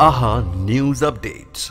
ആഹാ news updates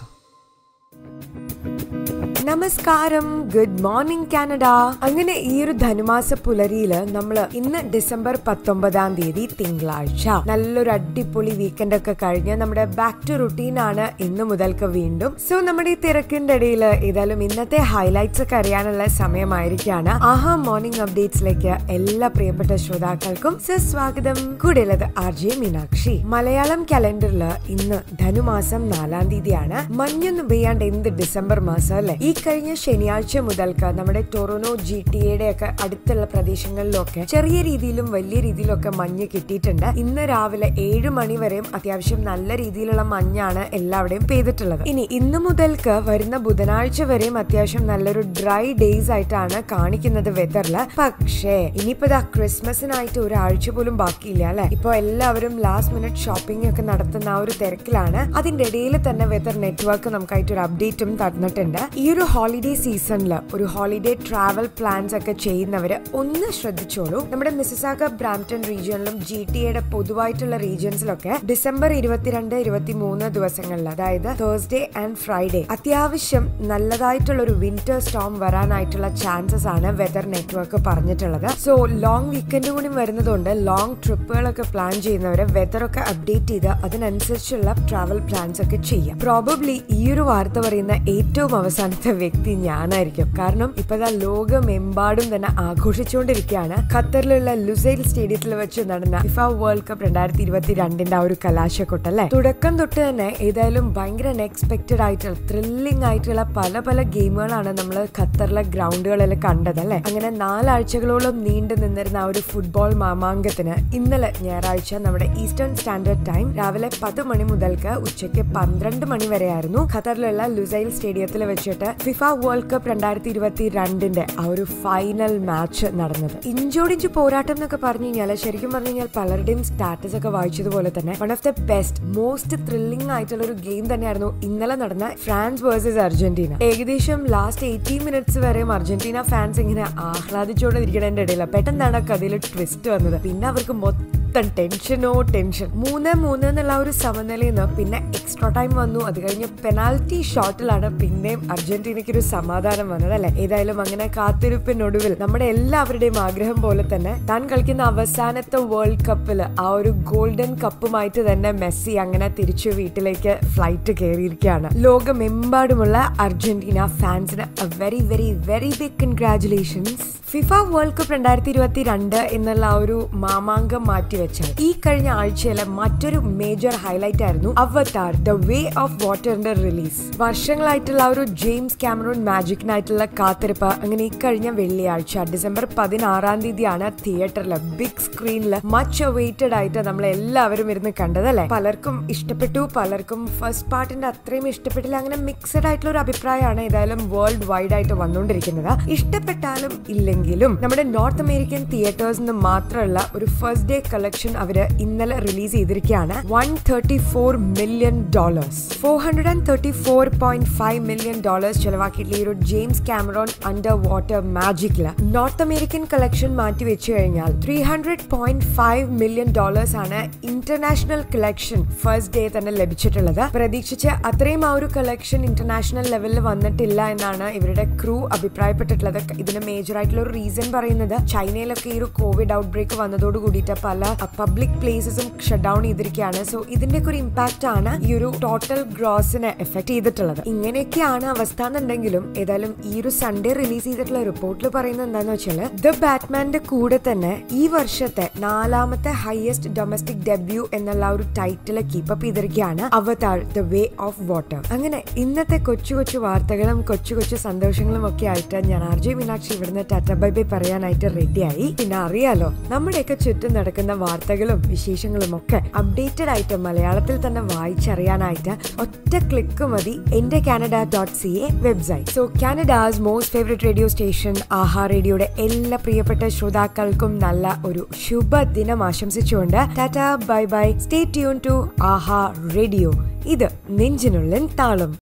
നമസ്കാരം good morning Canada അങ്ങനെ ഈ ഒരു ധനുമാസ പുലരിയില് നമ്മള് ഇന്ന് ഡിസംബർ പത്തൊമ്പതാം തീയതി തിങ്കളാഴ്ച നല്ലൊരു അടിപൊളി വീക്കെൻഡ് ഒക്കെ കഴിഞ്ഞ് നമ്മുടെ ബാക്ക് ടു റുട്ടീൻ ആണ് ഇന്ന് മുതൽക്ക് വീണ്ടും സോ നമ്മുടെ ഈ തിരക്കിന്റെ ഇടയിൽ ഏതായാലും ഇന്നത്തെ ഹൈലൈറ്റ്സ് ഒക്കെ അറിയാനുള്ള സമയമായിരിക്കാണ് ആഹാ മോർണിംഗ് അപ്ഡേറ്റ്സിലേക്ക് എല്ലാ പ്രിയപ്പെട്ട ശ്രോതാക്കൾക്കും സുസ്വാഗതം കൂടെയുള്ളത് ആർ ജെ മീനാക്ഷി മലയാളം കലണ്ടറിൽ ഇന്ന് ധനുമാസം നാലാം തീയതിയാണ് മഞ്ഞൊന്നും പെയ്യാണ്ട് എന്ത് ഡിസംബർ മാസം അല്ലെ ഈ കഴിഞ്ഞ ശനിയാഴ്ച മുതൽക്ക് നമ്മുടെ ടൊറോണോ ജി ടി എയുടെ ഒക്കെ അടുത്തുള്ള പ്രദേശങ്ങളിലൊക്കെ ചെറിയ രീതിയിലും വലിയ രീതിയിലും ഒക്കെ മഞ്ഞ് കിട്ടിയിട്ടുണ്ട് ഇന്ന് രാവിലെ ഏഴ് മണി വരെയും അത്യാവശ്യം നല്ല രീതിയിലുള്ള മഞ്ഞാണ് എല്ലാവിടെയും പെയ്തിട്ടുള്ളത് ഇനി ഇന്ന് മുതൽക്ക് വരുന്ന ബുധനാഴ്ച വരെയും അത്യാവശ്യം നല്ലൊരു ഡ്രൈ ഡേയ്സ് ആയിട്ടാണ് കാണിക്കുന്നത് വെതറില് പക്ഷേ ഇനിയിപ്പോ ഇതാ ക്രിസ്മസിനായിട്ട് ഒരാഴ്ച പോലും ബാക്കിയില്ല അല്ലെ ഇപ്പൊ എല്ലാവരും ലാസ്റ്റ് മിനിറ്റ് ഷോപ്പിംഗ് ഒക്കെ നടത്തുന്ന ആ ഒരു തിരക്കിലാണ് അതിന്റെ ഇടയിൽ തന്നെ വെതർ നെറ്റ്വർക്ക് നമുക്കായിട്ട് ഒരു അപ്ഡേറ്റും തന്നിട്ടുണ്ട് ഈ ഒരു ഹോളിഡേ സീസണിൽ ഒരു ഹോളിഡേ ട്രാവൽ പ്ലാൻസ് ഒക്കെ ചെയ്യുന്നവര് ഒന്ന് ശ്രദ്ധിച്ചോളൂ നമ്മുടെ മിസിസാഗ ബ്രാംപ്ടൺ റീജിയനിലും ജി ടി എയുടെ പൊതുവായിട്ടുള്ള റീജിയൻസിലൊക്കെ ഡിസംബർ ഇരുപത്തിരണ്ട് ഇരുപത്തി മൂന്ന് ദിവസങ്ങളിൽ അതായത് തേഴ്സ്ഡേ ആൻഡ് ഫ്രൈഡേ അത്യാവശ്യം നല്ലതായിട്ടുള്ള ഒരു വിന്റർ സ്റ്റോം വരാനായിട്ടുള്ള ചാൻസസ് ആണ് വെതർ നെറ്റ്വർക്ക് പറഞ്ഞിട്ടുള്ളത് സോ ലോങ് വീക്കെൻഡ് കൂടി വരുന്നതുകൊണ്ട് ലോങ് ട്രിപ്പുകളൊക്കെ പ്ലാൻ ചെയ്യുന്നവരെ വെതർ ഒക്കെ അപ്ഡേറ്റ് ചെയ്ത് അതിനനുസരിച്ചുള്ള ട്രാവൽ പ്ലാൻസ് ഒക്കെ ചെയ്യാം പ്രോബബ്ലി ഈ ഒരു വാർത്ത പറയുന്ന ഏറ്റവും അവസാനത്തെ വ്യക്തി ഞാനായിരിക്കും കാരണം ഇപ്പതാ ലോകമെമ്പാടും തന്നെ ആഘോഷിച്ചുകൊണ്ടിരിക്കുകയാണ് ഖത്തറിലുള്ള ലുസൈൽ സ്റ്റേഡിയത്തിൽ വെച്ച് നടന്ന ഫിഫ വേൾഡ് കപ്പ് രണ്ടായിരത്തി ഇരുപത്തി രണ്ടിന്റെ ആ ഒരു കലാശക്കൊട്ട് അല്ലെ തുടക്കം തൊട്ട് തന്നെ ഏതായാലും ഭയങ്കര അൺഎക്സ്പെക്ടഡ് ആയിട്ടുള്ള ത്രില്ലിംഗ് ആയിട്ടുള്ള പല പല ഗെയിമുകളാണ് നമ്മൾ ഖത്തറിലെ ഗ്രൗണ്ടുകളിൽ കണ്ടത് അല്ലെ അങ്ങനെ നാലാഴ്ചകളോളം നീണ്ടു നിന്നിരുന്ന ആ ഒരു ഫുട്ബോൾ മാമാങ്കത്തിന് ഇന്നലെ ഞായറാഴ്ച നമ്മുടെ ഈസ്റ്റേൺ സ്റ്റാൻഡേർഡ് ടൈം രാവിലെ പത്ത് മണി മുതൽക്ക് ഉച്ചയ്ക്ക് പന്ത്രണ്ട് മണി വരെയായിരുന്നു ഖത്തറിലുള്ള ലുസൈൽ സ്റ്റേഡിയത്തിൽ വെച്ചിട്ട് ഫിഫ വേൾഡ് കപ്പ് രണ്ടായിരത്തി ഇരുപത്തി രണ്ടിന്റെ ആ ഒരു ഫൈനൽ മാച്ച് നടന്നത് ഇഞ്ചോടിഞ്ച് പോരാട്ടം എന്നൊക്കെ പറഞ്ഞു കഴിഞ്ഞാൽ ശരിക്കും പറഞ്ഞു കഴിഞ്ഞാൽ പലരുടെയും സ്റ്റാറ്റസ് ഒക്കെ വായിച്ചതുപോലെ തന്നെ one of the best most thrilling ആയിട്ടുള്ള ഒരു ഗെയിം തന്നെയായിരുന്നു ഇന്നലെ നടന്ന ഫ്രാൻസ് വേഴ്സസ് അർജന്റീന ഏകദേശം ലാസ്റ്റ് എയ്റ്റീൻ മിനിറ്റ്സ് വരെയും അർജന്റീന ഫാൻസ് ഇങ്ങനെ ആഹ്ലാദിച്ചുകൊണ്ടിരിക്കുന്നതിന്റെ ഇടയിൽ പെട്ടെന്നാണ് കഥയിൽ ട്വിസ്റ്റ് വന്നത് പിന്നെ അവർക്ക് മൊത്തം ടെൻഷനോ ടെൻഷൻ മൂന്ന് മൂന്ന് എന്നുള്ള ഒരു സമനിലയിൽ നിന്ന് പിന്നെ എക്സ്ട്രാ ടൈം വന്നു അത് കഴിഞ്ഞ് പെനാൽറ്റി ഷോട്ടിലാണ് പിന്നെയും അർജന്റീനയ്ക്ക് ഒരു സമാധാനം വന്നത് അല്ലെ ഏതായാലും അങ്ങനെ കാത്തിരിപ്പിനൊടുവിൽ നമ്മുടെ എല്ലാവരുടെയും ആഗ്രഹം പോലെ തന്നെ താൻ കളിക്കുന്ന അവസാനത്തെ വേൾഡ് കപ്പിൽ ആ ഒരു ഗോൾഡൻ കപ്പുമായിട്ട് തന്നെ മെസ്സി അങ്ങനെ തിരിച്ചു വീട്ടിലേക്ക് ഫ്ലൈറ്റ് കയറിയിരിക്കുകയാണ് ലോകമെമ്പാടുമുള്ള അർജന്റീന ഫാൻസിന് very very very big congratulations FIFA World Cup രണ്ടായിരത്തി ഇരുപത്തി രണ്ട് എന്നുള്ള ആ ഒരു മാമാങ്കം മാറ്റിവെച്ചാൽ ഈ കഴിഞ്ഞ ആഴ്ചയിലെ മറ്റൊരു മേജർ ഹൈലൈറ്റ് ആയിരുന്നു അവതാർ ദ വേ ഓഫ് വാട്ടറിന്റെ റിലീസ് വർഷങ്ങളായിട്ടുള്ള ആ ഒരു ജെയിംസ് ക്യാമറോൺ മാജിക്കിനായിട്ടുള്ള കാത്തിരിപ്പ് അങ്ങനെ ഈ കഴിഞ്ഞ വെള്ളിയാഴ്ച ഡിസംബർ പതിനാറാം തീയതിയാണ് തിയേറ്ററിൽ ബിഗ് സ്ക്രീനിൽ മച്ച് അവൈറ്റഡ് ആയിട്ട് നമ്മൾ എല്ലാവരും ഇരുന്ന് കണ്ടതല്ലേ പലർക്കും ഇഷ്ടപ്പെട്ടു പലർക്കും ഫസ്റ്റ് പാർട്ടിന്റെ അത്രയും ഇഷ്ടപ്പെട്ടില്ല അങ്ങനെ മിക്സഡ് ആയിട്ടുള്ള ഒരു അഭിപ്രായമാണ് ഏതായാലും വേൾഡ് വൈഡ് ആയിട്ട് വന്നുകൊണ്ടിരിക്കുന്നത് ഇഷ്ടപ്പെട്ടാലും ഇല്ലെങ്കിൽ എങ്കിലും നമ്മുടെ നോർത്ത് അമേരിക്കൻ തിയേറ്റേഴ്സ് നിന്ന് മാത്രമുള്ള ഒരു ഫസ്റ്റ് ഡേ കളക്ഷൻ അവര് ഇന്നലെ റിലീസ് ചെയ്തിരിക്കുകയാണ് one thirty four million dollars four hundred and thirty four point five million dollars ചെലവാക്കിയിട്ടുള്ള ഈ ഒരു ജെയിംസ് ക്യാമറോൺ അണ്ടർ വാട്ടർ മാജിക്കില് നോർത്ത് അമേരിക്കൻ കളക്ഷൻ മാറ്റി വെച്ച് കഴിഞ്ഞാൽ three hundred point five million dollars ആണ് ഇന്റർനാഷണൽ കളക്ഷൻ ഫസ്റ്റ് ഡേ തന്നെ ലഭിച്ചിട്ടുള്ളത് പ്രതീക്ഷിച്ച് അത്രയും ആ ഒരു കളക്ഷൻ ഇന്റർനാഷണൽ ലെവലിൽ വന്നിട്ടില്ല എന്നാണ് ഇവരുടെ ക്രൂ അഭിപ്രായപ്പെട്ടിട്ടുള്ളത് ഇതിന് മേജർ ആയിട്ടുള്ള ഒരു റീസൺ പറയുന്നത് ചൈനയിലൊക്കെ ഈ ഒരു കോവിഡ് ഔട്ട് ബ്രേക്ക് വന്നതോട് കൂടിയിട്ട് പല പബ്ലിക് പ്ലേസസും ഷട്ട് ഡൗൺ ചെയ്തിരിക്കുകയാണ് സോ ഇതിന്റെ ഒരു ഇമ്പാക്റ്റ് ആണ് ഈ ഒരു ടോട്ടൽ ഗ്രോസിനെ എഫക്ട് ചെയ്തിട്ടുള്ളത് ഇങ്ങനെയൊക്കെയാണ് അവസ്ഥ എന്നുണ്ടെങ്കിലും ഏതായാലും ഈ ഒരു സൺഡേ റിലീസ് ചെയ്തിട്ടുള്ള റിപ്പോർട്ടിൽ പറയുന്നത് എന്താന്ന് വെച്ചാൽ ദ ബാറ്റ്മാന്റെ കൂടെ തന്നെ ഈ വർഷത്തെ നാലാമത്തെ ഹയസ്റ്റ് ഡൊമസ്റ്റിക് ഡെബ്യൂ എന്നുള്ള ഒരു ടൈറ്റിൽ കീപ്പപ്പ് ചെയ്തിരിക്കുകയാണ് Avatar the way of water അങ്ങനെ ഇന്നത്തെ കൊച്ചു കൊച്ചു വാർത്തകളും കൊച്ചു കൊച്ചു സന്തോഷങ്ങളും ഒക്കെ ആയിട്ട് ഞാൻ ആർ ജെ മീനാക്ഷി ഇവിടുന്ന് ടാറ്റ ബൈ ബൈ പറയാനായിട്ട് റെഡിയായി പിന്നെ അറിയാലോ നമ്മുടെയൊക്കെ ചുറ്റും നടക്കുന്ന വാർത്തകളും വിശേഷങ്ങളും ഒക്കെ അപ്ഡേറ്റഡ് ആയിട്ട് മലയാളത്തിൽ തന്നെ വായിച്ചറിയാനായിട്ട് ഒറ്റ ക്ലിക്ക് മതി എന്റെ Canada dot C A website so Canada's most favourite radio station Aaha റേഡിയോയുടെ എല്ലാ പ്രിയപ്പെട്ട ശ്രോതാക്കൾക്കും നല്ല ഒരു ശുഭദിനം ആശംസിച്ചുകൊണ്ട് tata bye bye stay tune to Aaha radio ഇത് നെഞ്ചിനുള്ളിൽ താളം